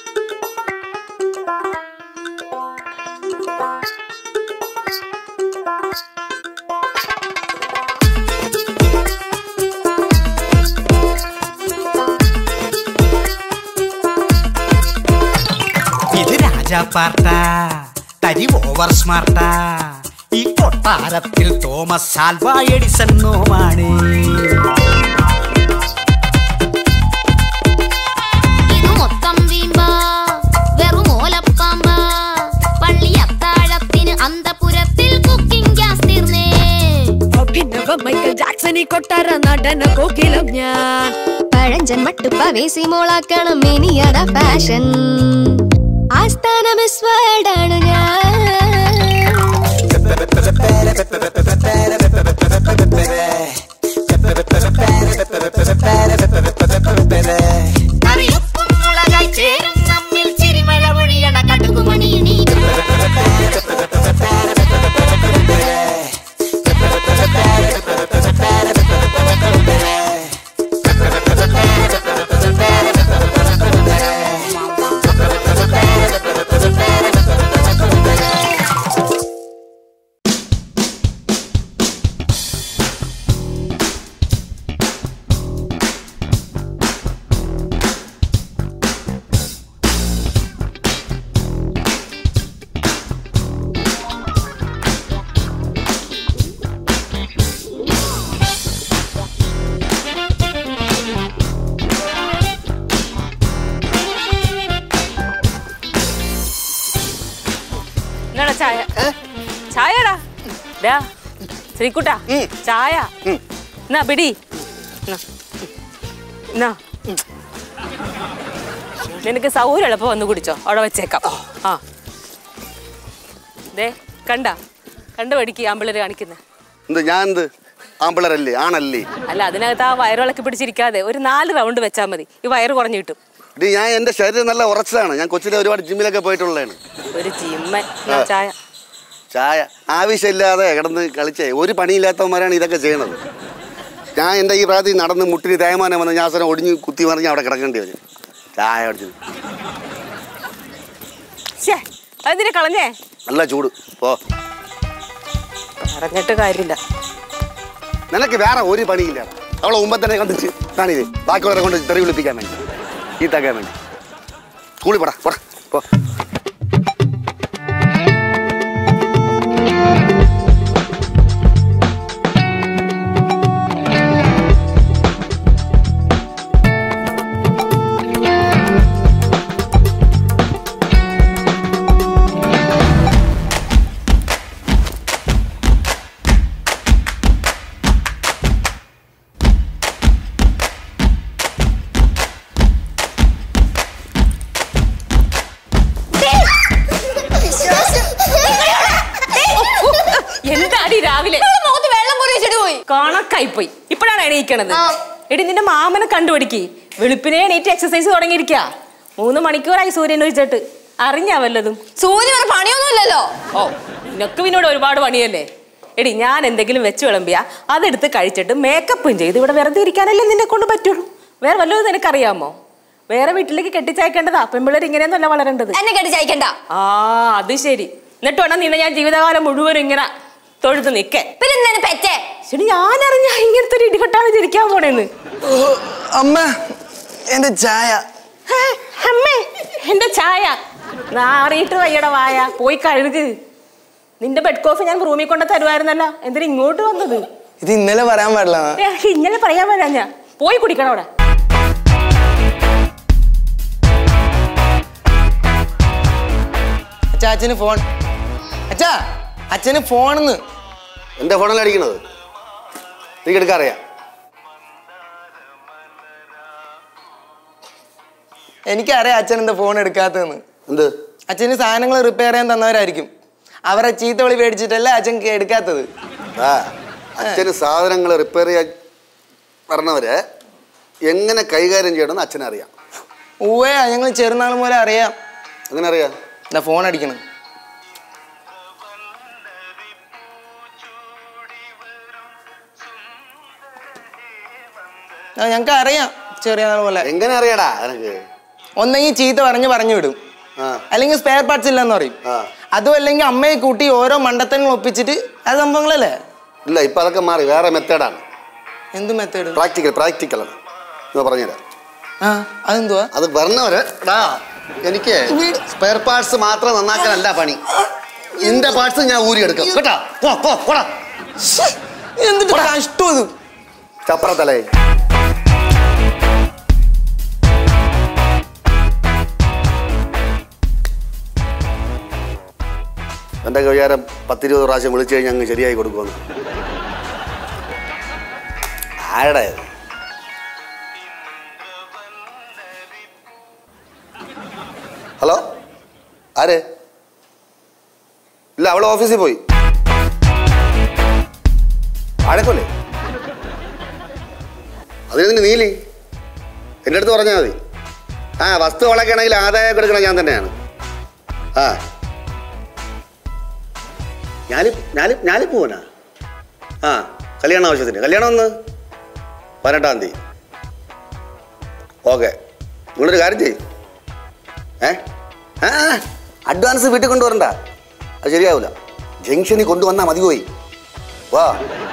ഇത് രാജാപ്പാർട്ടാ തരി ഓവർ സ്മാർട്ടാ ഈ കൊട്ടാരത്തിൽ തോമസ് ആൽവ എഡിസൺ നോമാണ് ഇത് മൊത്തം വീമ്പ വെറും ഓലപ്പാമ്പ പള്ളി അത്താഴത്തിന് അന്തപുരത്തിൽ കുക്കിംഗ് ഗ്യാസ് തീർന്നേ അഭിനവ മൈക്കൽ ജാക്സണി കൊട്ടാര നടന കോകിലം ഞാൻ പഴഞ്ചൻ മട്ടുപ്പ വേസി മോളാക്കണം ഇനിയത ഫാഷൻ ആസ്ഥാന മിസ് വേൾഡ് ആണ് ഞാൻ കറിയൊപ്പം മുളകായി ചേരും നമ്മിൽ ചിരിമഴ ഒഴിയണ കടുകുമണി നീ എന്നാടാ ചായ ചായടാ ഡാ ശ്രീകുട്ടാ ചായ എന്നാ പിടി എന്നാ. എന്നാ. നിനക്ക് സൗകര്യം എളുപ്പം വന്ന് കുടിച്ചോ അവിടെ വെച്ചേക്കാം ആ ദേ കണ്ട കണ്ടു പഠിക്കുക ആമ്പിള്ളേര് കാണിക്കുന്നത് എന്ത് ഞാൻ എന്ത് ആമ്പിളരല്ലേ ആണല്ലേ അല്ല അതിനകത്ത് ആ വയറിളക്കി പിടിച്ചിരിക്കാതെ ഒരു നാല് റൗണ്ട് വെച്ചാൽ മതി ഈ വയറ് കുറഞ്ഞു കിട്ടും ഇത് ഞാൻ എൻ്റെ ശരീരം നല്ല ഉറച്ചതാണ് ഞാൻ കൊച്ചിലെ ഒരുപാട് ജിമ്മിലൊക്കെ പോയിട്ടുള്ളതാണ് ഒരു ജിമ്മൻ എന്നാ ചായ ചായ ആവശ്യമില്ലാതെ കിടന്ന് കളിച്ചേ ഒരു പണിയില്ലാത്തവന്മാരാണ് ഇതൊക്കെ ചെയ്യണത് ഞാൻ എൻ്റെ ഈ പ്രായത്തിൽ നടന്ന് മുട്ടിന് തേയ്മാനം വന്ന് ഞാൻ അവസരം ഒടിഞ്ഞ് കുത്തി മറിഞ്ഞ് അവിടെ കിടക്കേണ്ടി വരും ചായ അടിച്ചത് ഷേ അതിനെ കളഞ്ഞേ നല്ല ചൂട് പോ പറഞ്ഞിട്ട് കാര്യമില്ല നിനക്ക് വേറെ ഒരു പണിയില്ല അവളെ മുമ്പ് തന്നെ കണ്ടിച്ച് കാണിത് ബാക്കിയുള്ളവരെ കൊണ്ട് തെറി വിളിപ്പിക്കാൻ വേണ്ടി ചീത്താക്കാൻ വേണ്ടി സ്കൂളിൽ പോടാ പോടാ പോ എന്താടി രാവിലെ വെള്ളം കുറിച്ചിട്ട് പോയി കണക്കായി പോയി ഇപ്പോഴാണ് എണീക്കണത് എടി നിന്റെ മാമനെ കണ്ടുപിടിക്ക് വെളുപ്പിനെ എണീറ്റ് എക്സസൈസ് തുടങ്ങിയിരിക്ക മൂന്ന് മണിക്കൂറായി സൂര്യൻ ഒഴിച്ചിട്ട് അറിഞ്ഞാ വല്ലതും സൂര്യ ഒരു പണിയൊന്നുമില്ലല്ലോ ഓ നിനക്ക് പിന്നോട് ഒരുപാട് പണിയല്ലേ എടി ഞാൻ എന്തെങ്കിലും വെച്ച് വിളമ്പിയാ അതെടുത്ത് കഴിച്ചിട്ട് മേക്കപ്പും ചെയ്ത് ഇവിടെ വെറുതെ ഇരിക്കാനല്ലേ നിന്നെ കൊണ്ട് പറ്റുള്ളൂ വേറെ വല്ലതും നിനക്കറിയാമോ വേറെ വീട്ടിലേക്ക് കെട്ടിച്ചയക്കേണ്ടതാ പെൺപിള്ളേർ ഇങ്ങനെയൊന്നല്ല വളരേണ്ടത് എന്നെ കേട്ട് ചായക്കണ്ട ആ അത് ശരി എന്നിട്ട് വേണം നിന്നെ ഞാൻ ജീവിതകാലം മുഴുവനും ഇങ്ങനെ തൊഴുത്ത് നിൽക്കേ പിന്നെ എന്താണ് പെറ്റേ ശരി ഞാനറിഞ്ഞ ഇങ്ങനത്തെ ഒരു ഇടികെട്ടാണ് ജനിക്കാൻ പോണേന്ന് അമ്മ എന്റെ ചായ ഹേ, അമ്മേ എന്റെ ചായ നാറിയിട്ട് വയ്യട വായ പോയി കഴുക് നിന്റെ ബെഡ് കോഫി ഞാൻ റൂമിൽ കൊണ്ട് തരുമായിരുന്നല്ല എന്തിനാ ഇങ്ങോട്ട് വന്നത് ഇത് ഇന്നലെ പറയാൻ പാടില്ല ഏ, ഇന്നലെ പറയാൻ വരാ ഞാൻ പോയി കുടിക്കണം അവിടെ അച്ഛാ അച്ഛന് ഫോൺ അച്ഛാ അച്ഛന് ഫോണെന്ന് എൻ്റെ ഫോണിൽ അടിക്കണത് നീ എടുക്കാൻ അറിയാം എനിക്കറിയാം അച്ഛൻ എന്താ ഫോൺ എടുക്കാത്തതെന്ന് എന്ത് അച്ഛന് സാധനങ്ങൾ റിപ്പയർ ചെയ്യാൻ തന്നവരായിരിക്കും അവരെ ചീത്ത വിളി മേടിച്ചിട്ടല്ല അച്ഛൻ എടുക്കാത്തത് ആ അച്ഛന് സാധനങ്ങൾ റിപ്പയർ ചെയ്യാൻ പറഞ്ഞവരെ എങ്ങനെ കൈകാര്യം ചെയ്യണമെന്ന് അച്ഛനറിയാം ഊവേ ഞങ്ങൾ ചെറുനാൾ മുതലേ അറിയാം എങ്ങനെ അറിയാം എന്താ ഫോൺ അടിക്കണം ഞങ്ങൾക്ക് അറിയാം ചെറിയ നാൾ പോലെ എങ്ങനെ അറിയാടാ നിനക്ക് ഒന്നെങ്കിൽ ചീത്ത പറഞ്ഞ് പറഞ്ഞു വിടും ആ. അല്ലെങ്കിൽ സ്പെയർ പാർട്സ് ഇല്ലെന്ന് പറയും ആ. അതും അല്ലെങ്കിൽ അമ്മയെ കൂട്ടി ഓരോ മണ്ടത്തങ്ങൾ ഒപ്പിച്ചിട്ട് അത് സംഭവങ്ങളല്ലേ ഇല്ല ഇപ്പൊ അതൊക്കെ മാറി വേറെ മെത്തേഡാണ് എന്ത് മെത്തേഡ് പ്രാക്ടിക്കൽ പ്രാക്ടിക്കലാണ് ഇത് പറഞ്ഞുതരാം ആ അതെന്തുവാ അത് പറഞ്ഞവര് ഡാ എനിക്ക് സ്പെയർ പാർട്സ് മാത്രം നന്നാക്കാനല്ല പണി നിന്റെ പാർട്സ് ഞാൻ ഊരിയെടുക്കും കേട്ടാ പോ പോ പോടാ എന്തിട്ട് കഷ്ടം ഇത് ചപ്പറത്തലേ എൻ്റെ വിചാരം പത്തിരുപത് പ്രാവശ്യം വിളിച്ചു കഴിഞ്ഞാൽ അങ്ങ് ശരിയായി കൊടുക്കുമെന്ന് ആരുടെ ഇത്? ഹലോ ആര് ഇല്ല അവൾ ഓഫീസിൽ പോയി ആഴക്കല്ലേ അതിന് നീലി എൻ്റെ അടുത്ത് പറഞ്ഞാൽ മതി ആ വസ്തു വളയ്ക്കണമെങ്കിൽ ആദായം കൊടുക്കണം ഞാൻ തന്നെയാണ് ആ ഞാനി ഞാനി ഞാനി പോവനാ ആ കല്യാണ ആവശ്യത്തിന് കല്യാണം ഒന്ന് പതിനെട്ടാം തീയതി ഓക്കെ നിങ്ങളൊരു കാര്യം ചെയ്യും ഏ ആ അഡ്വാൻസ് വീട്ടിൽ കൊണ്ടുവരണ്ട അത് ശരിയാവില്ല ജംഗ്ഷനിൽ കൊണ്ടുവന്നാൽ മതി പോയി വാ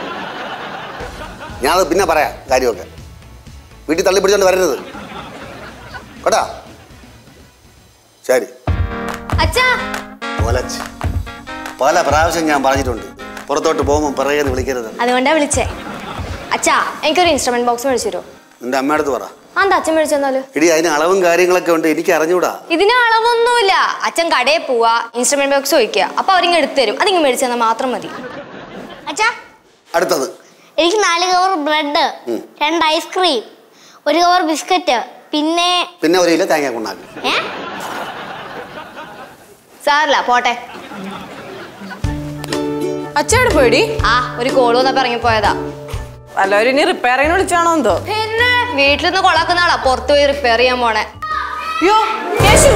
ഞാനത് പിന്നെ പറയാം കാര്യമൊക്കെ വീട്ടിൽ തള്ളി പിടിച്ചോണ്ട് വരരുത് കേട്ടാ ശരി അച്ഛാ ഒലച്ച് പല പ്രാവശ്യം ഞാൻ പറഞ്ഞിട്ടുണ്ട് പുറത്തോട്ട് പോകുമ്പോൾ പിറകെ വിളിക്കരുത് അതുകൊണ്ടാ വിളിച്ചേ അച്ഛാ എനിക്കൊരു ഇൻസ്ട്രുമെന്റ് ബോക്സ് മേടിച്ചു തരുമോ നിന്റെ അമ്മയടുത്ത് പറ ആ എന്താ അച്ഛൻ മേടിച്ചു തന്നാല് ഇടി അതിന് അളവും കാര്യങ്ങളൊക്കെ ഉണ്ട് എനിക്ക് അറിഞ്ഞൂടാ ഇതിന് അളവൊന്നുമില്ല അച്ഛൻ കടയിൽ പോവാ ഇൻസ്ട്രുമെന്റ് ബോക്സ് ചോദിക്കുക അപ്പൊ അവരിങ്ങ് എടുത്തു തരും അതിങ്ങ് മേടിച്ചു തന്നാൽ മാത്രം മതി അച്ഛാ അടുത്തത് എനിക്ക് നാല് കവർ ബ്രെഡ് രണ്ട് ഐസ്ക്രീം ഒരു കവർ ബിസ്ക്കറ്റ് പിന്നെ പിന്നെ ഒരു ഇല്ല തേങ്ങ കൊണ്ടാക്കി ഏ സാറില്ല പോട്ടെ അച്ഛയോട് പോയിടി ആ ഒരു കോള് വന്നപ്പോ ഇറങ്ങിപ്പോയതാ വല്ലവരും ഇനി റിപ്പയറിങ്ങിന് വിളിച്ചാണോ എന്തോ പിന്നെ വീട്ടിലൊന്ന് കൊളാക്കുന്ന ആളാ പുറത്തു പോയി റിപ്പയർ ചെയ്യാൻ പോണേ അയ്യോ കേശു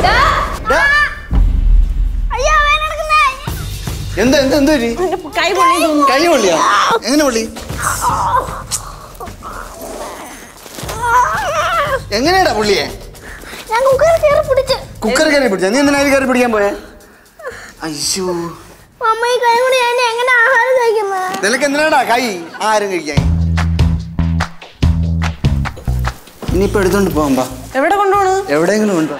അയ്യോ വേനെടുക്കുന്നേ എന്ത് എന്ത് എന്ത് പറ്റി? കൈ പൊള്ളി തോന്നുന്നു. കൈ പൊള്ളിയാ എങ്ങനെ പൊള്ളി എങ്ങനെയാടാ പുള്ളിയെ ഞാൻ കുക്കർ കയറി പിടിച്ച് കുക്കർ കയറി പിടിച്ച നീ എന്തിനാ കയറി പിടിക്കാൻ പോയെ അയ്യോ അമ്മ ഈ കൈ കൊണ്ട് ഞാൻ എങ്ങനെ ആഹാരം കഴിക്കുന്നത് നിനക്ക് എന്തിനാടാ കൈ ആരും കഴിക്കാൻ ഇനിയിപ്പോ എടുത്തോണ്ട് പോകാം എവിടെ കൊണ്ടുപോണു എവിടെയെങ്കിലും ഉണ്ടോ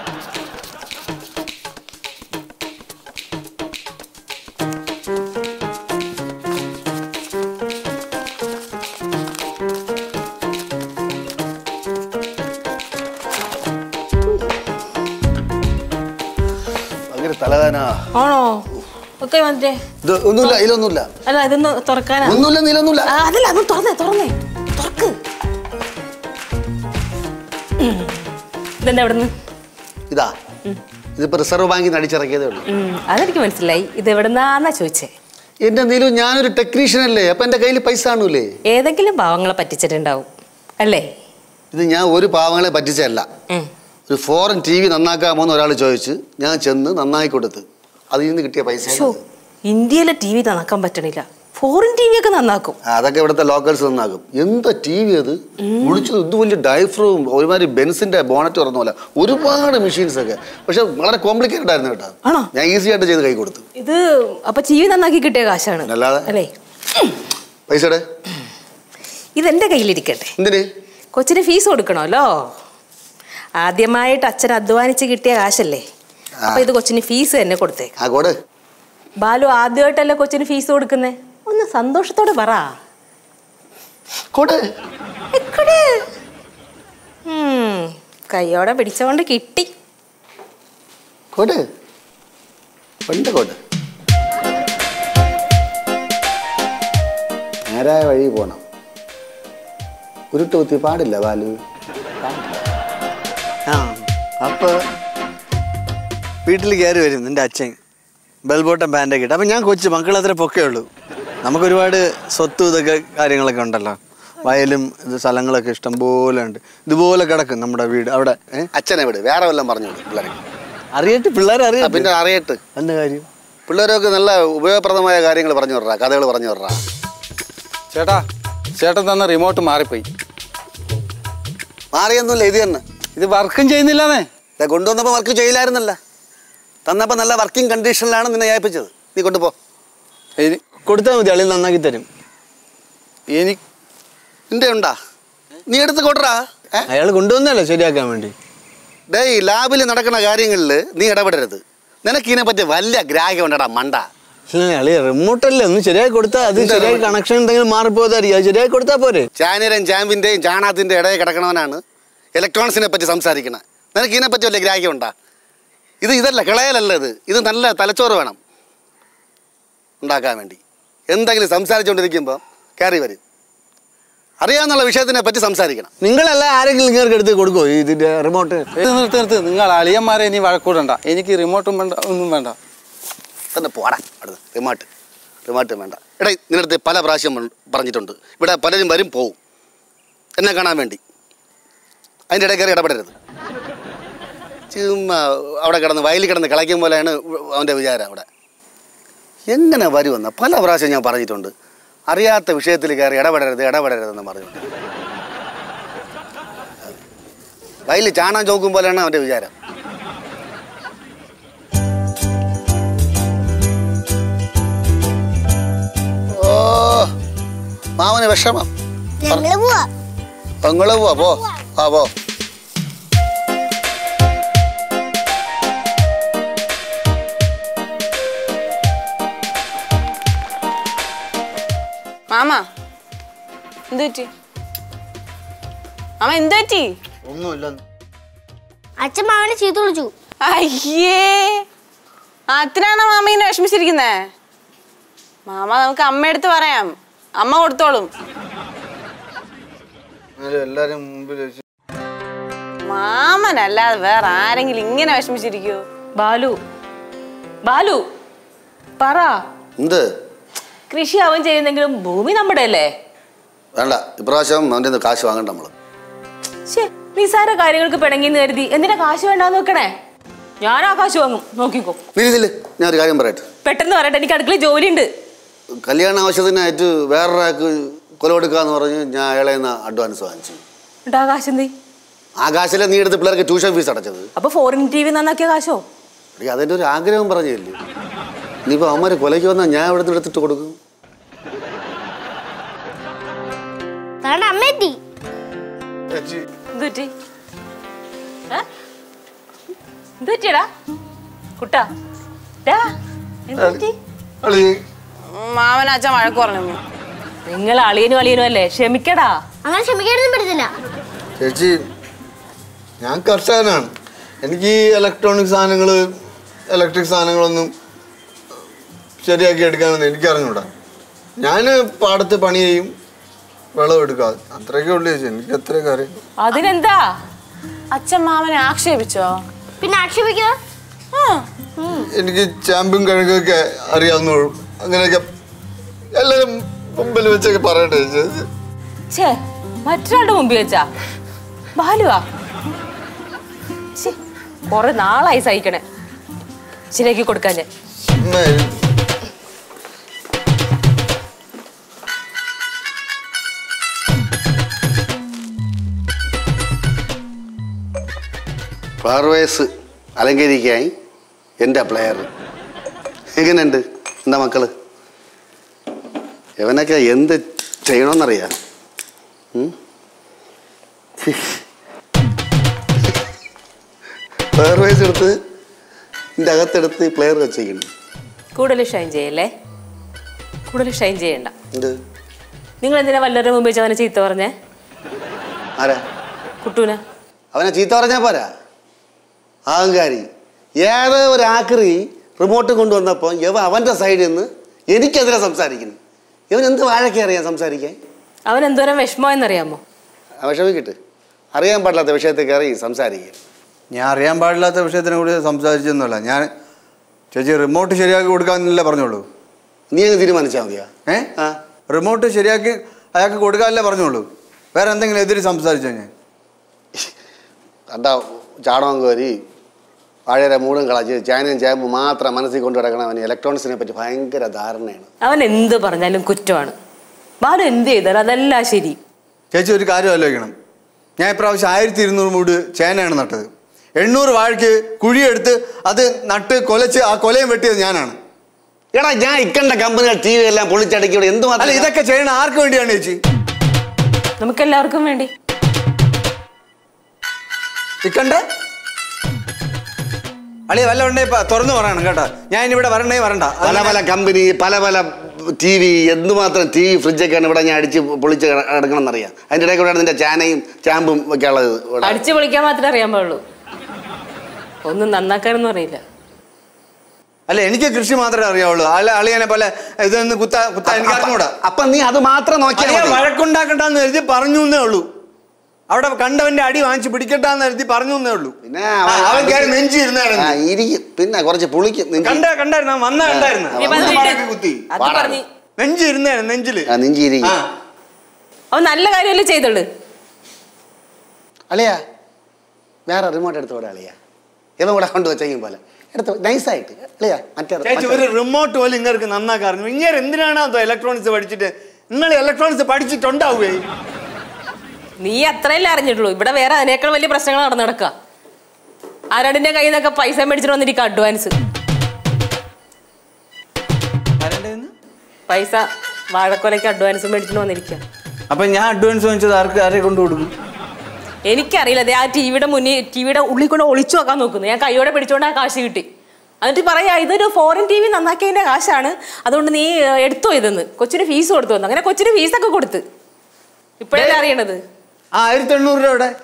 ഭയങ്കര തലവേദന ആണോ ഒക്കെ വന്നിട്ടേ ഇത് ഒന്നുമില്ല ഇതിലൊന്നുമില്ല അല്ല ഇതൊന്ന് തുറക്കാനാ ഒന്നുമില്ല നീലൊന്നുമില്ല ആ, അതല്ല അത് തുറന്നേ തുറന്നേ തുറക്ക് ഉം. ഇതെന്താ ഇവിടുന്ന് ഇതാ ഇതിപ്പോ റിസർവ് ബാങ്കിൽ നിന്ന് അടിച്ചിറക്കിയതേ ഉള്ളൂ ഉം, അതെനിക്ക് മനസ്സിലായി ഇത് എവിടുന്നാന്നാ ചോദിച്ചേ എന്റെ നീലു ഞാനൊരു ടെക്നീഷ്യൻ അല്ലേ അപ്പൊ എന്റെ കയ്യിൽ പൈസ കാണൂലേ ഏതെങ്കിലും പാവങ്ങളെ പറ്റിച്ചിട്ടുണ്ടാവും അല്ലേ ഇത് ഞാൻ ഒരു പാവങ്ങളെ പറ്റിച്ചല്ല ഉം. ഒരു ഫോറിൻ ടി വി നന്നാക്കാമോ എന്ന് ഒരാൾ ചോദിച്ച് ഞാൻ ചെന്ന് നന്നാക്കി കൊടുത്ത് അതിൽ നിന്ന് കിട്ടിയ പൈസ ശ്ശോ, ഇന്ത്യയിലെ ടി വി നന്നാക്കാൻ പറ്റണില്ല ഫോറിൻ ടി വി ഒക്കെ നന്നാക്കും അതൊക്കെ ഇവിടുത്തെ ലോക്കൽസ് നന്നാക്കും എന്താ ടി വി അത് വിളിച്ചത് ഇത് വലിയ ഡൈഫ്രൂം ഒരുമാതിരി ബെൻസിന്റെ ബോണറ്റ് തുറന്ന പോലെ ഒരുപാട് മെഷീൻസ് ഒക്കെ പക്ഷെ വളരെ കോംപ്ലിക്കേറ്റഡ് ആയിരുന്നു കേട്ടോ ആണോ? ഞാൻ ഈസി ആയിട്ട് ചെയ്ത് കൈ കൊടുത്തു ഇത് അപ്പൊ ടി വി നന്നാക്കി കിട്ടിയ കാശാണ് അല്ലാതെ? അല്ലേ പൈസയുടെ ഇതെന്റെ കയ്യിലിരിക്കട്ടെ എന്തിന് കൊച്ചിന് ഫീസ് കൊടുക്കണമല്ലോ ആദ്യമായിട്ട് അച്ഛൻ അധ്വാനിച്ച് കിട്ടിയ കാശല്ലേ അപ്പൊ ഇത് കൊച്ചിന് ഫീസ് തന്നെ കൊടുത്തേക്ക് ആ കോട് ബാലു ആദ്യമായിട്ടല്ലേ കൊച്ചിന് ഫീസ് കൊടുക്കുന്നേ ഒന്ന് സന്തോഷത്തോടെ പറ കോട് എക്കടെ? ഉം, കയ്യോടെ പിടിച്ചോണ്ട് കിട്ടി കോട് പണ്ട് കോട് നേരായ വഴി പോണം ഉരുട്ട് കുത്തി പാടില്ല ബാലു പാടില്ല. ആ അപ്പോൾ വീട്ടിൽ കയറി വരും നിൻ്റെ അച്ഛൻ ബെൽബോട്ടം പാൻ്റൊക്കെ ഇട്ട് അപ്പം ഞാൻ കൊച്ചു മക്കൾ അത്ര പൊക്കേ ഉള്ളൂ നമുക്കൊരുപാട് സ്വത്തും ഇതൊക്കെ കാര്യങ്ങളൊക്കെ ഉണ്ടല്ലോ വയലും ഇത് സ്ഥലങ്ങളൊക്കെ ഇഷ്ടം പോലെ ഉണ്ട് ഇതുപോലെ കിടക്കും നമ്മുടെ വീട് അവിടെ ഏ? അച്ഛനെ വിട് വേറെ വല്ലതും പറഞ്ഞു വിട് പിള്ളേരെ അറിയട്ടെ പിള്ളേരെ ആ, അറിയാം പിന്നെ അറിയട്ട് എന്താ കാര്യം പിള്ളേരൊക്കെ നല്ല ഉപയോഗപ്രദമായ കാര്യങ്ങൾ പറഞ്ഞു വിടറാ കഥകൾ പറഞ്ഞു വിടറാ ചേട്ടാ ചേട്ടൻ തന്ന റിമോട്ട് മാറിപ്പോയി മാറിയൊന്നുമില്ല ഇത് തന്നെ ഇത് വർക്കും ചെയ്യുന്നില്ലെന്നേ ദേ കൊണ്ടുവന്നപ്പോൾ വർക്ക് ചെയ്യില്ലായിരുന്നല്ല തന്നപ്പോൾ നല്ല വർക്കിംഗ് കണ്ടീഷനിലാണ് നിന്നെ ഏൽപ്പിച്ചത് നീ കൊണ്ടുപോ എനി- കൊടുത്താൽ മതി അളിയിൽ നന്നാക്കി തരും എനിക്ക് നിന്റെ ഉണ്ടാ നീ എടുത്ത് കൊട്ടറാ ഏ അയാൾ കൊണ്ടുവന്നല്ലോ ശരിയാക്കാൻ വേണ്ടി ഡേ ഈ ലാബിൽ നടക്കുന്ന കാര്യങ്ങളിൽ നീ ഇടപെടരുത് നിനക്ക് ഇതിനെപ്പറ്റി വലിയ ഗ്രാഹ്യം ഉണ്ടടാ മണ്ട ഇല്ല, അളി റിമോട്ടല്ലേ ഒന്ന് ശരിയാക്കി കൊടുത്താൽ അത് ശരിയായി കണക്ഷൻ എന്തെങ്കിലും മാറിപ്പോയതായിരിക്കും അത് ശരിയാക്കി കൊടുത്താൽ പോരെ ചാനരൻ ചാമ്പിൻ്റെയും ചാണാത്തിൻ്റെ ഇടയിൽ കിടക്കണവനാണ് ഇലക്ട്രോണിക്സിനെ പറ്റി സംസാരിക്കണത് നിനക്ക് ഇതിനെപ്പറ്റി വലിയ ഗ്രാഹ്യം ഉണ്ടാ ഇത് ഇതല്ല കിളയലല്ല ഇത് ഇത് നല്ല തലച്ചോറ് വേണം ഉണ്ടാക്കാൻ വേണ്ടി എന്തെങ്കിലും സംസാരിച്ചുകൊണ്ടിരിക്കുമ്പോൾ കയറി വരും അറിയാവുന്ന വിഷയത്തിനെ പറ്റി സംസാരിക്കണം നിങ്ങളല്ല ആരെങ്കിലും ഇങ്ങനെ എടുത്ത് കൊടുക്കോ ഇതിന്റെ റിമോട്ട് ഇത് നിർത്ത് നിർത്ത് നിങ്ങൾ അളിയന്മാരെ ഇനി വഴക്കൂടണ്ട എനിക്ക് റിമോട്ടും വേണ്ട ഒന്നും വേണ്ട തന്നെ പോടാ അടുത്ത് റിമാട്ട് റിമാട്ട് വേണ്ട എടാ നിനടുത്ത് പല പ്രാവശ്യം മ- പറഞ്ഞിട്ടുണ്ട് ഇവിടെ പലരും വരും പോവും എന്നെ കാണാൻ വേണ്ടി അതിൻ്റെ ഇടയിൽ കയറി ഇടപെടരുത് ചുമ്മാ അവിടെ കിടന്ന് വയലിൽ കിടന്ന് കളിക്കും പോലെയാണ് അവൻ്റെ വിചാരം അവിടെ എങ്ങനെ വരുമെന്ന് പല പ്രാവശ്യം ഞാൻ പറഞ്ഞിട്ടുണ്ട് അറിയാത്ത വിഷയത്തിൽ കയറി ഇടപെടരുത് ഇടപെടരുതെന്ന് പറഞ്ഞിട്ടുണ്ട് വയലിൽ ചാണാൻ ചോക്കും പോലെയാണ് അവൻ്റെ വിചാരം ഓ മാവന് വിഷമം ഞങ്ങള് പോവാ പെങ്ങള് പോവാ പോ ആ പോ മാമ എന്ത് പറ്റി മാമ എന്ത് പറ്റി ഒന്നുമില്ല അച്ഛൻ മാവനെ ചീത്ത വിളിച്ചു അയ്യേ അതിനാണോ മാമ ഇങ്ങനെ വിഷമിച്ചിരിക്കുന്നേ മാമ നമുക്ക് അമ്മയടുത്ത് പറയാം അമ്മ കൊടുത്തോളും എല്ലാരും മുമ്പിൽ വെച്ച് മാമനല്ലാതെ വേറെ ആരെങ്കിലും ഇങ്ങനെ വിഷമിച്ചിരിക്കോ ബാലു ബാലു പറ എന്ത് കൃഷി അവൻ ചെയ്യുന്നെങ്കിലും ഭൂമി നമ്മുടെ അല്ലേ വേണ്ട ഇപ്രാവശ്യം അവൻ്റെ കയ്യിന്ന് കാശ് വാങ്ങണ്ട നമ്മൾ ശേ നിസാര കാര്യങ്ങൾക്ക് പിണങ്ങിന്ന് കരുതി എന്തിനാ കാശ് വേണ്ടാന്ന് വെക്കണേ ഞാൻ ആ കാശ് വാങ്ങും നോക്കിക്കോ നീ ഇതില് ഞാൻ ഒരു കാര്യം പറയട്ടെ പെട്ടെന്ന് പറയട്ടെ എനിക്ക് അടുക്കളയിൽ ജോലിയുണ്ട് കല്യാണ ആവശ്യത്തിനായിട്ട് വേറൊരാൾക്ക് കൊല കൊടുക്കാന്ന് പറഞ്ഞ് ഞാൻ അയാളെ നിന്ന് അഡ്വാൻസ് വാങ്ങിച്ചു എന്നിട്ട് ആ കാശ് എന്ത് ആ കാശിലെ നീ എടുത്ത് പിള്ളേർക്ക് ട്യൂഷൻ ഫീസ് അടച്ചത് അപ്പൊ ഫോറിൻ ടി വി നന്നാക്കിയ കാശോ എടീ, അതിൻ്റെ ഒരു ആഗ്രഹം പറഞ്ഞില്ലേ ഇനിയിപ്പോൾ അവന്മാർ കൊലയ്ക്ക് വന്നാൽ ഞാൻ ഇവിടെ നിന്ന് എടുത്തിട്ട് കൊടുക്കും താണ്ട അമ്മ എത്തി എന്ത് പറ്റി ഏ? എന്ത് പറ്റിയടാ കുട്ടാ ഡാ, എന്ത് പറ്റി മാമൻ അച്ഛൻ വഴക്ക് പറഞ്ഞു നിങ്ങൾ അളിയനും അളിയനും അല്ലേ ക്ഷമിക്കടാ അങ്ങനെ ക്ഷമിക്കാനൊന്നും പറ്റത്തില്ല ചേച്ചി ഞാൻ കർഷകനാണ് എനിക്ക് ഈ ഇലക്ട്രോണിക് സാധനങ്ങൾ ഇലക്ട്രിക് സാധനങ്ങളൊന്നും ശരിയാക്കി എടുക്കാനൊന്നും എനിക്കറിഞ്ഞൂടാ ഞാൻ പാടത്ത് പണി ചെയ്യും വിളവെടുക്കാം അത്രയൊക്കെ ഉള്ളു ചേച്ചി എനിക്ക് അത്രയൊക്കെ അറിയാം അതിനെന്താ അച്ഛൻ മാമനെ ആക്ഷേപിച്ചോ പിന്നെ ആക്ഷേപിക്കുക എനിക്ക് ചാമ്പും കഴുകൊക്കെ അറിയാവുന്നുള്ളൂ അങ്ങനെയൊക്കെ എല്ലാവരും മുമ്പിൽ വെച്ചൊക്കെ പറയട്ടെ ചേച്ചി ഛേ മറ്റൊരാളുടെ മുമ്പിൽ വെച്ചാ ബാലുവാ ഛേ, കൊറേ നാളായി സഹിക്കണേ ശരിയാക്കി കൊടുക്കാൻ ഞാൻ എന്നാ ഫ്ലവർവേസ് അലങ്കരിക്കാൻ എൻ്റെ പ്ലെയർ എങ്ങനെയുണ്ട് എന്താ മക്കള് ഇവനൊക്കെ എന്ത് ചെയ്യണമെന്നറിയാം ഫ്ലവർവേസ് എടുത്ത് എൻ്റെ അകത്തെടുത്ത് പ്ലെയർ വെച്ചേക്കുന്നു കൂടുതൽ ഷൈൻ ചെയ്യല്ലേ കൂടുതൽ ഷൈൻ ചെയ്യണ്ട എന്ത് നിങ്ങൾ എന്തിനാ വല്ലവരുടെ മുമ്പ് വെച്ച് അവനെ ചീത്ത പറഞ്ഞേ ആരാ കുട്ടൂനെ അവനെ ചീത്ത പറഞ്ഞാൽ പോരാ അഹങ്കാരി ഏതോ ഒരു ആക്രി റിമോട്ട് കൊണ്ടുവന്നപ്പോൾ ഇവ അവൻ്റെ സൈഡിൽ നിന്ന് എനിക്കെതിരെ സംസാരിക്കുന്നു ഇവൻ എന്ത് വാഴയ്ക്ക് അറിയാം സംസാരിക്കാൻ അവൻ എന്തോരം വിഷമോ എന്നറിയാമോ ആ വിഷമിക്കിട്ട് അറിയാൻ പാടില്ലാത്ത വിഷയത്തിൽ കയറി സംസാരിക്കുക ഞാൻ അറിയാൻ പാടില്ലാത്ത വിഷയത്തിനെ കൂടി സംസാരിച്ചൊന്നുമല്ല ഞാൻ ചേച്ചി റിമോട്ട് ശരിയാക്കി കൊടുക്കാമെന്നല്ലേ പറഞ്ഞോളൂ നീ അങ്ങ് തീരുമാനിച്ചാൽ മതിയാ ഏ ആ റിമോട്ട് ശരിയാക്കി അയാൾക്ക് കൊടുക്കാനല്ലേ പറഞ്ഞോളൂ വേറെ എന്തെങ്കിലും എതിര് സംസാരിച്ചോ ഞാൻ കണ്ട ചാണകം കോരി വാഴയുടെ മൂടും കളച്ച് ചാനയും ചേമ്പും മാത്രം മനസ്സിൽ കൊണ്ടു കിടക്കണവന് ഇലക്ട്രോണിക്സിനെ പറ്റി ഭയങ്കര ധാരണയാണ് അവൻ എന്ത് പറഞ്ഞാലും കുറ്റമാണ് ബാലു എന്ത് ചെയ്താലും അതെല്ലാം ശരി ചേച്ചി ഒരു കാര്യം ആലോചിക്കണം ഞാൻ ഇപ്രാവശ്യം ആയിരത്തി ഇരുന്നൂറ് മൂട് ചേനയാണ് നട്ടത് എണ്ണൂറ് വാഴയ്ക്ക് കുഴിയെടുത്ത് അത് നട്ട് കൊലച്ച് ആ കൊലയും വെട്ടിയത് ഞാനാണ് എടാ ഞാൻ ഇക്കണ്ട കമ്പനികൾ ടി വി എല്ലാം പൊളിച്ചടക്കി ഇവിടെ അല്ല എന്തുമാത്രം ഇതൊക്കെ ചെയ്യണ ആർക്ക് വേണ്ടിയാണ് ചേച്ചി നമുക്ക് എല്ലാവർക്കും വേണ്ടി ഇക്കണ്ട അളിയ വല്ല ഉണ്ടേ ഇപ്പൊ തുറന്നു പറയണം കേട്ടോ ഞാൻ ഇനി ഇവിടെ വരണേ വരണ്ട അത് പല പല കമ്പനി പല പല ടി വി എന്തുമാത്രം ടി വി ഫ്രിഡ്ജൊക്കെയാണ് ഇവിടെ ഞാൻ അടിച്ച് പൊളിച്ച് കിടക്കണം എന്നറിയാം അതിൻ്റെ ഇടയിൽ കൂടെയാണ് നിന്റെ ചാനയും ചാമ്പും ഒക്കെ ഉള്ളത് ഇവിടെ. അടിച്ചു പൊളിക്കാൻ മാത്രമേ അറിയാൻ പാടുള്ളൂ ഒന്നും നന്നാക്കാനൊന്നും അറിയില്ല അല്ല എനിക്ക് കൃഷി മാത്രമേ അറിയാവുള്ളൂ അല്ല അളിയനെ പോലെ ഇതൊന്ന് കുത്താ കുത്താ എനിക്ക് അറിഞ്ഞൂടാ അപ്പൊ നീ അത് മാത്രം നോക്കിയാൽ അളിയ മതി. വഴക്കുണ്ടാക്കണ്ടെന്ന് കരുതി പറഞ്ഞു എന്നേ ഉള്ളൂ അവിടെ കണ്ടവന്റെ അടി വാങ്ങിച്ച് പിടിക്കട്ടാന്ന് കരുതി പറഞ്ഞു എന്നേ ഉള്ളൂ പിന്നെ ആ, അവൻ- അവൻ കയറി നെഞ്ചി ആ, ഇരുന്നായിരുന്നു ഇരിക്കും പിന്നെ കുറച്ച് പുളിക്കും നെഞ്ചി. കണ്ട കണ്ടായിരുന്നു വന്ന കണ്ടായിരുന്നു നീ വന്നിട്ട് മടക്കി കുത്തി അത് പാടാണ്. പറഞ്ഞ് നെഞ്ചി ഇരുന്നായിരുന്നു നെഞ്ചില് ആ, നെഞ്ചി ഇരിക്കും ആ അവൻ നല്ല കാര്യമല്ലേ ചെയ്തുള്ളു അളിയാ വേറെ റിമോട്ട് എടുത്ത് വിടാം അളിയാ ഇതും കൂടെ കൊണ്ട് വെച്ചെങ്കിൽ പോലെ എടുത്ത് നൈസായിട്ട് അളിയാ മറ്റേ ചേച്ചി ഒരു റിമോട്ട് പോലും ഇങ്ങനെ നന്നാക്കാറുണ്ട് ഇങ്ങനെ എന്തിനാണ് അതോ ഇലക്ട്രോണിക്സ് പഠിച്ചിട്ട് നിങ്ങൾ ഇലക്ട്രോണിക്സ് പഠിച്ചിട്ടുണ്ടാവുകയെ നീ അത്രയല്ലേ അറിഞ്ഞിട്ടുള്ളൂ ഇവിടെ വേറെ അതിനേക്കാൾ വലിയ പ്രശ്നങ്ങൾ നടന്നു നടക്കുക ആരാടിന്റെ കയ്യിൽ നിന്നൊക്കെ പൈസ മേടിച്ചിട്ട് വന്നിരിക്കുക അഡ്വാൻസ് പൈസ വാഴക്കൊലയ്ക്ക് അഡ്വാൻസ് മേടിച്ചിട്ട് വന്നിരിക്കുക അപ്പൊ ഞാൻ അഡ്വാൻസ് വാങ്ങിച്ചത് ആർക്ക് ആരെ കൊണ്ട് കൊടുക്കും എനിക്കറിയില്ല ദേ ആ ടിവിയുടെ മുന്നിൽ ടിവിയുടെ ഉള്ളിൽ കൊണ്ട് ഒളിച്ചു വെക്കാൻ നോക്കുന്നു ഞാൻ കൈയോടെ പിടിച്ചോണ്ട് ആ കാശ് കിട്ടി എന്നിട്ട് പറയാ ഇതൊരു ഫോറിൻ ടി വി നന്നാക്കിയതിന്റെ കാശാണ് അതുകൊണ്ട് നീ ഏർ, എടുത്തോ ഇതെന്ന് കൊച്ചിന് ഫീസ് കൊടുത്തു വന്നു അങ്ങനെ കൊച്ചിന് ഫീസൊക്കെ കൊടുത്ത് ഇപ്പോഴല്ലേ അറിയണത് ആ ആയിരത്തി എണ്ണൂറ് രൂപ ഇവിടെ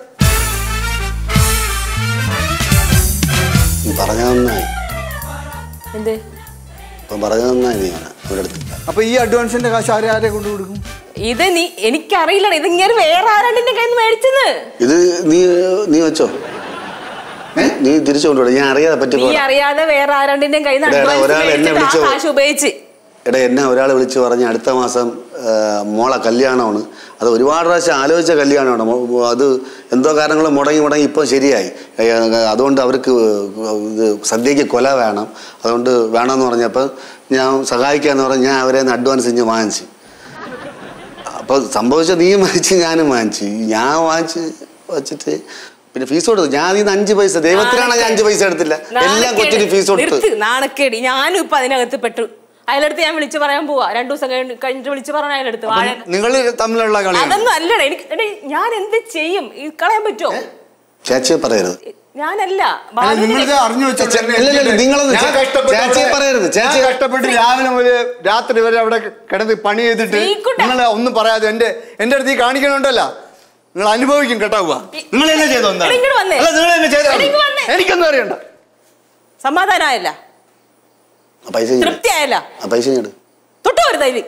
നീ പറഞ്ഞത് നന്നായി എന്ത് ഇപ്പം പറഞ്ഞത് നന്നായി നീ അവനെ ഇവിടെ അടുത്ത് അപ്പൊ ഈ അഡ്വാൻസിന്റെ കാശ് ആരെ ആരെ കൊണ്ട് കൊടുക്കും ഇത് നീ എനിക്കറിയില്ല ഇത് ഇങ്ങനെ വേറെ ആരാണ്ടിന്റെ കയ്യിൽ നിന്ന് മേടിച്ചെന്ന് ഇത് നീ നീ വെച്ചോ ഏ? നീ തിരിച്ചു കൊണ്ടുവിടും ഞാൻ അറിയാതെ പറ്റി നീ പോടാ. അറിയാതെ വേറെ ആരാണ്ടിന്റെ കയ്യിൽ നിന്ന് എടാ, അഡ്വാൻസ് ഒരാൾ എന്നെ മേടിച്ചിട്ട് ആ വിളിച്ചു. കാശ് ഉപയോഗിച്ച് എടാ എന്നെ ഒരാൾ വിളിച്ച് പറഞ്ഞ് അടുത്ത മാസം ആ, മോളെ കല്യാണമാണ് അത് ഒരുപാട് പ്രാവശ്യം ആലോചിച്ച കല്യാണമാണ് മോ- അത് എന്തോ കാരണങ്ങൾ മുടങ്ങി മുടങ്ങി ഇപ്പം ശരിയായി ഏ, അതുകൊണ്ട് അവർക്ക് ഇത് സദ്യക്ക് കൊല വേണം അതുകൊണ്ട് വേണമെന്ന് പറഞ്ഞപ്പോൾ ഞാൻ സഹായിക്കാന്ന് പറഞ്ഞ് ഞാൻ അവരെ അഡ്വാൻസ് ഇഞ്ഞ് വാങ്ങിച്ചു അപ്പോൾ സംഭവിച്ച നീയും വാങ്ങിച്ച് ഞാനും വാങ്ങിച്ചു ഞാൻ വാങ്ങിച്ച് വച്ചിട്ട് പിന്നെ ഫീസ് കൊടുത്തു ഞാൻ ഇതിന് അഞ്ച് പൈസ ദൈവത്തിനാണ് ഞാൻ അഞ്ച് പൈസ എടുത്തില്ല എല്ലാം നാണക്കേട്. കൊച്ചിന് ഫീസ് കൊടുത്തു നിർത്ത്, നാണക്കേട് ഞാനും ഇപ്പൊ അതിനകത്ത് പെട്ടു അയാളടുത്ത് ഞാൻ വിളിച്ചു പറയാൻ പോവാ രണ്ടു ദിവസം കഴിഞ്ഞ് കഴിഞ്ഞിട്ട് വിളിച്ചു പറഞ്ഞ അയാളടുത്ത് വാഴ നിങ്ങൾ തമ്മിലുള്ള കളിയാണ് അതൊന്നും അല്ലടാ എനിക്ക് എടീ, ഞാൻ എന്ത് ചെയ്യും ഈ കളയാൻ പറ്റുമോ ചേച്ചിയെ പറയരുത് ഞാനല്ല അല്ല, ബാലുവിനെ- നിങ്ങളിത് അറിഞ്ഞു വെച്ചോ ചേ- ഇല്ല, ഇല്ല, ഇല്ല, നിങ്ങളൊന്ന് ഞാൻ ചേ- കഷ്ടപ്പെട്ട് ചേച്ചിയെ അവിടെ- പറയരുത്, ചേച്ചി- ഞാൻ കഷ്ടപ്പെട്ട് രാവിലെ മുതൽ രാത്രി വരെ അവിടെ കിടന്ന് പണി ചെയ്തിട്ട് ശ്രീകുട്ടാ. നിങ്ങൾ ഒന്നും പറയാതെ എന്റെ എന്റെ അടുത്ത് ഈ കാണിക്കണുണ്ടല്ലോ നിങ്ങൾ അനുഭവിക്കും കേട്ടാവുക നിങ്ങൾ എന്നെ ചെയ്തോ എന്താ എടാ, ഇങ്ങോട്ട് വന്നേ. അല്ല നിങ്ങൾ എന്നെ ചെയ്തോ എടാ, ഇങ്ങ് വന്നേ. എനിക്കൊന്നും അറിയണ്ട സമാധാനമായല്ല ആ പൈസ ഇങ്ങട്. തൃപ്തിയായല്ല ആ പൈസ ഇങ്ങട്. തൊട്ടു വരുന്ന ഇതിൽ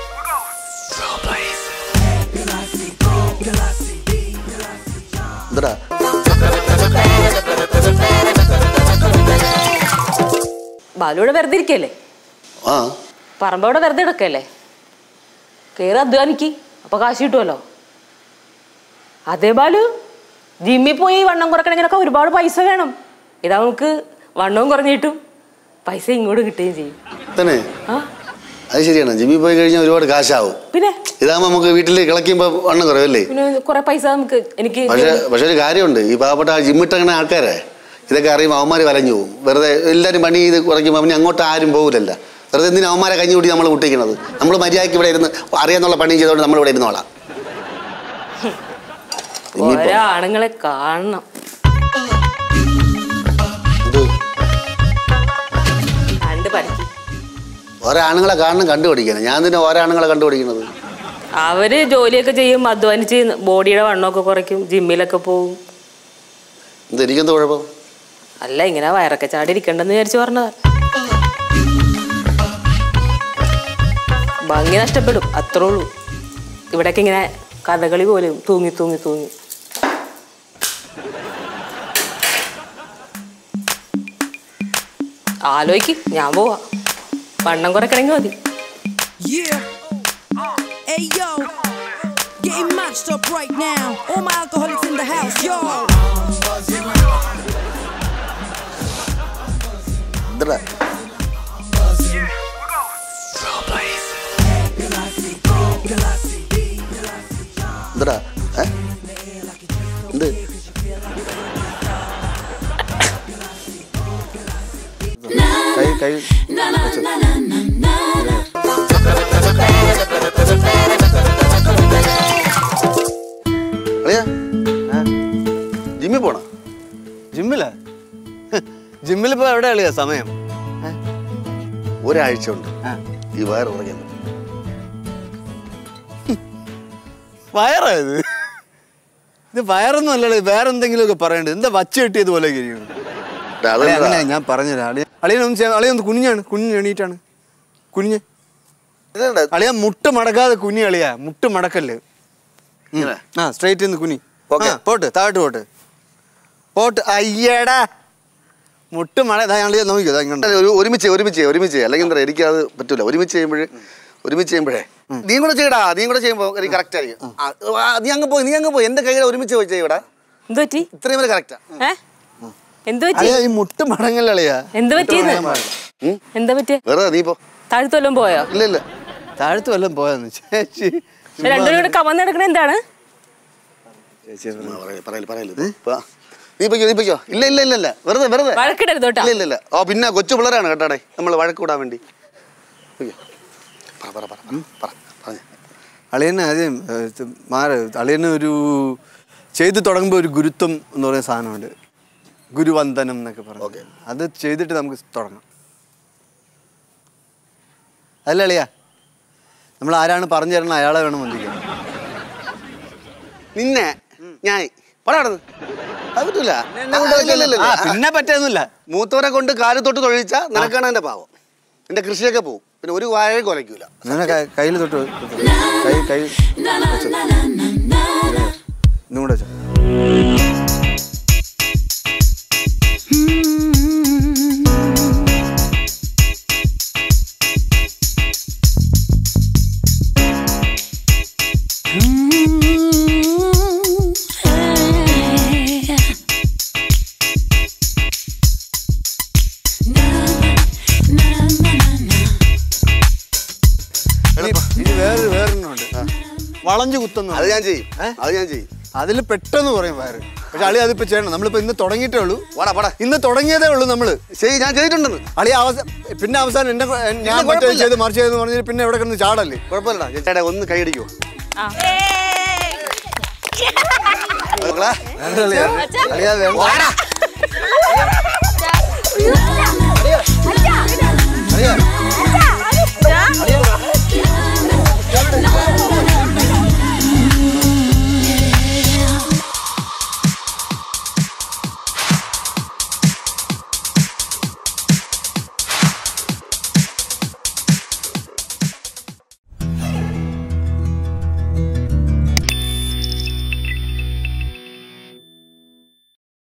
എന്തെടാ ബാലുവിടെ വെറുതെ ഇരിക്കല്ലേ ആ പറമ്പവിടെ വെറുതെ കിടക്കല്ലേ കയറി അധ്വാനിക്ക് അപ്പൊ കാശ് കിട്ടുമല്ലോ അതേ ബാലു ജിമ്മിൽ പോയി വണ്ണം കുറക്കണമെങ്കിലൊക്കെ ഒരുപാട് പൈസ വേണം ഇതാ നമുക്ക് വണ്ണവും കുറഞ്ഞു കിട്ടും പൈസ ഇങ്ങോട്ട് കിട്ടുകയും ചെയ്യും തന്നെ ആ അത് ശരിയാണ് ജിമ്മിൽ പോയി കഴിഞ്ഞാൽ ഒരുപാട് കാശാവും പിന്നെ ഇതാകുമ്പോൾ നമുക്ക് വീട്ടിൽ കിളക്കുമ്പോൾ വണ്ണം കുറവല്ലേ പിന്നെ കുറെ പൈസ നമുക്ക് എനിക്ക് പക്ഷേ പക്ഷെ ഒരു കാര്യമുണ്ട് ഈ പാവപ്പെട്ട ആ ജിമ്മിട്ടങ്ങനെ ആൾക്കാരെ ഇതൊക്കെ അറിയുമ്പോൾ അവന്മാർ വലഞ്ഞു പോകും വെറുതെ എല്ലാവരും പണി ചെയ്ത് കുറയ്ക്കുമ്പോൾ അവന് അങ്ങോട്ട് ആരും പോകില്ലല്ല വെറുതെ എന്തിനാ അവന്മാരെ കഞ്ഞി കൂട്ടി നമ്മൾ കുട്ടിക്കുന്നത് നമ്മൾ മര്യാദയ്ക്ക് ഇവിടെ ഇരുന്ന് അറിയാന്നുള്ള പണി ചെയ്തുകൊണ്ട് നമ്മൾ ഇവിടെ ഇരുന്നോളാം ജിമ്മിൽ ഓരോ ആണുങ്ങളെ കാണണം ഇത് കണ്ട് പഠിക്കും ഓരോ ആണുങ്ങളെ കാണണം കണ്ടുപിടിക്കണം ഞാൻ തന്നെ ഓരോ ആണുങ്ങളെ കണ്ടുപിടിക്കുന്നത് അവര് ജോലിയൊക്കെ ചെയ്യും അധ്വാനിച്ച് ബോഡിയുടെ വണ്ണമൊക്കെ കുറയ്ക്കും ജിമ്മിലൊക്കെ പോവും ഇത് എനിക്കെന്താ കുഴപ്പം അല്ല ഇങ്ങനെ വയറൊക്കെ ചാടി ഇരിക്കണ്ടെന്ന് വിചാരിച്ചു പറഞ്ഞതാ ഭംഗി നഷ്ടപ്പെടും അത്രേ ഉള്ളൂ ഇവിടെയൊക്കെ ഇങ്ങനെ കഥകളി പോലും തൂങ്ങി തൂങ്ങി തൂങ്ങി ആലോചിക്ക് ഞാൻ പോവാ വണ്ണം കുറയ്ക്കണമെങ്കിൽ മതി Yeah. Hey yo, getting matched up right now. All my alcoholics in the house, yo. എന്താ എന്താ ഏ കൈ അളിയാ ജിമ്മിൽ പോണ ജിമ്മിലാ ജിമ്മിൽ ഇപ്പൊ എവിടെ കളിയാ സമയം ഒരാഴ്ച ഉണ്ട് ഈ വയർ ഉറങ്ങാൻ പറ്റും വയറാ ഇത് ഇത് വയറൊന്നും അല്ലല്ലോ ഇത് വേറെ എന്തെങ്കിലും ഒക്കെ പറയണ്ടത് എന്താ വച്ച് കെട്ടിയത് പോലെ ഇരിക്കുന്നു അളിയ, അങ്ങനെ ഞാൻ പറഞ്ഞുതരാം അളിയ അളിയനൊന്നും ചെയ്യാൻ അളിയൊന്ന് കുഞ്ഞാണ് കുഞ്ഞ് എണീറ്റാണ് കുഞ്ഞ് അളിയ മുട്ട് മടക്കാതെ കുഞ്ഞി അളിയാ മുട്ട് മടക്കല്ലേ ഉം. ഇങ്ങനെ? ആ സ്ട്രൈറ്റ് നിന്ന് കുനി ഓക്കേ. ആ, പോട്ട് താഴോട്ട് പോട്ട് പോട്ട് അയ്യടാ മുട്ട് മട ദാ അളിയ നോക്കിക്കോ ദാ ഇങ്ങോട്ട് അല്ല, ഒരു ഒരുമിച്ച് ഒരുമിച്ച് ഒരുമിച്ച് അല്ലെങ്കിൽ എന്താ എനിക്ക് അത് പറ്റൂല ഒരുമിച്ച് ചെയ്യുമ്പോഴേ ഒരുമിച്ച് ചെയ്യുമ്പോഴേ നീ കൂടെ ചെയ്യടാ നീ കൂടെ ചെയ്യുമ്പോൾ എനിക്ക് കറക്റ്റ് ആയിരിക്കും ആ, ആ, നീ അങ്ങ് പോയി നീ അങ്ങ് പോയി എന്റെ കൈയുടെ ഒരുമിച്ച് പോയി ചെയ്യടാ എന്ത് പറ്റി ഇത്രയും വരെ കറക്റ്റാ ഏ എന്ത് പറ്റി അളിയ ഈ മുട്ട് മടങ്ങല്ലേ അളിയാ എന്ത് പറ്റിയെന്ന് എന്താ പറ്റിയ വെറുതെ നീ പോ താഴ്ത്തു വല്ലതും പോയോ ഇല്ല ഇല്ല താഴത്ത് വല്ലതും പോയെന്ന് ചേച്ചി രണ്ടുപേരും കൂടെ കമന്നെടുക്കണ എന്താണ് ചുമ്മാ പറയല്, പറയല്, പറയല്. ഇപ്പൊ, നീ പൊയ്ക്കോ നീ പൊയ്ക്കോ ഇല്ല ഇല്ല ഇല്ല ഇല്ല വെറുതെ വെറുതെ വഴക്കിടരുത് കേട്ടോ ഇല്ല ഇല്ല ഇല്ല ഓ പിന്നെ കൊച്ചു പിള്ളേരാണ് കേട്ടാടേ നമ്മൾ വഴക്കൂടാൻ വേണ്ടി പൊയ്ക്കോ. പറ പറ പറ ഉം, പറ പറഞ്ഞേ അളിയന് ആദ്യം ഏഹ്, ഇത് മാറ് അളിയന് ഒരു ചെയ്ത് തുടങ്ങുമ്പോൾ ഒരു ഗുരുത്വം എന്ന് പറയുന്ന സാധനമുണ്ട് ഗുരുവന്ദനം എന്നൊക്കെ പറഞ്ഞു അത് ചെയ്തിട്ട് നമുക്ക് തുടങ്ങാം അല്ല അളിയ നമ്മൾ ആരാണ് പറഞ്ഞു തരണം അയാളെ വേണം വന്ദിക്കാൻ നിന്നെ ഞാൻ പടാടത് അത് പറ്റൂല കൊണ്ട് ഇല്ല, ഇല്ല, ഇല്ല, ആ, ഇല്ല. പിന്നെ പറ്റുന്നില്ല മൂത്തവരെ കൊണ്ട് കാല് തൊട്ട് തൊഴിച്ചാ നിനക്കാണ് എന്റെ പാവം എന്റെ കൃഷിയൊക്കെ പോവും പിന്നെ ഒരു വാഴ കൊലയ്ക്കൂല അങ്ങനെ കയ്യിൽ തൊട്ട് തൊട്ട് കൈ കൈ വെച്ചോ. ഇന്നും കൂടെ വെച്ചോ ഇനി ഇനി വേറൊരു വേറൊരെണ്ണമുണ്ട് വളഞ്ഞു കുത്തുന്നു അത് ഞാൻ ചെയ്യും അത് ഞാൻ ചെയ്യും അതിൽ പെട്ടെന്ന് പറയും വയറ് പക്ഷെ അളി അതിപ്പോ ചെയ്യണം നമ്മളിപ്പോ ഇന്ന് തുടങ്ങിയിട്ടേ ഉള്ളൂ വാടാ വാടാ ഇന്ന് തുടങ്ങിയതേ ഉള്ളൂ നമ്മള് ശരി ഞാൻ ചെയ്തിട്ടുണ്ടെന്ന് അളി അവസാനം പിന്നെ അവസാനം എന്നെ കൊ- ഞാൻ ഇല്ല, മറ്റേ കുഴപ്പമില്ല. ചെയ്ത് മറിച്ച് ചെയ്തെന്ന് പറഞ്ഞാൽ പിന്നെ എവിടെ കിടന്ന് ചാടല്ലേ കുഴപ്പമില്ലടാ ചേട്ടാ ഒന്ന് കൈയടിക്കോ ആ. മക്കളെ അളിയാ വേണ്ട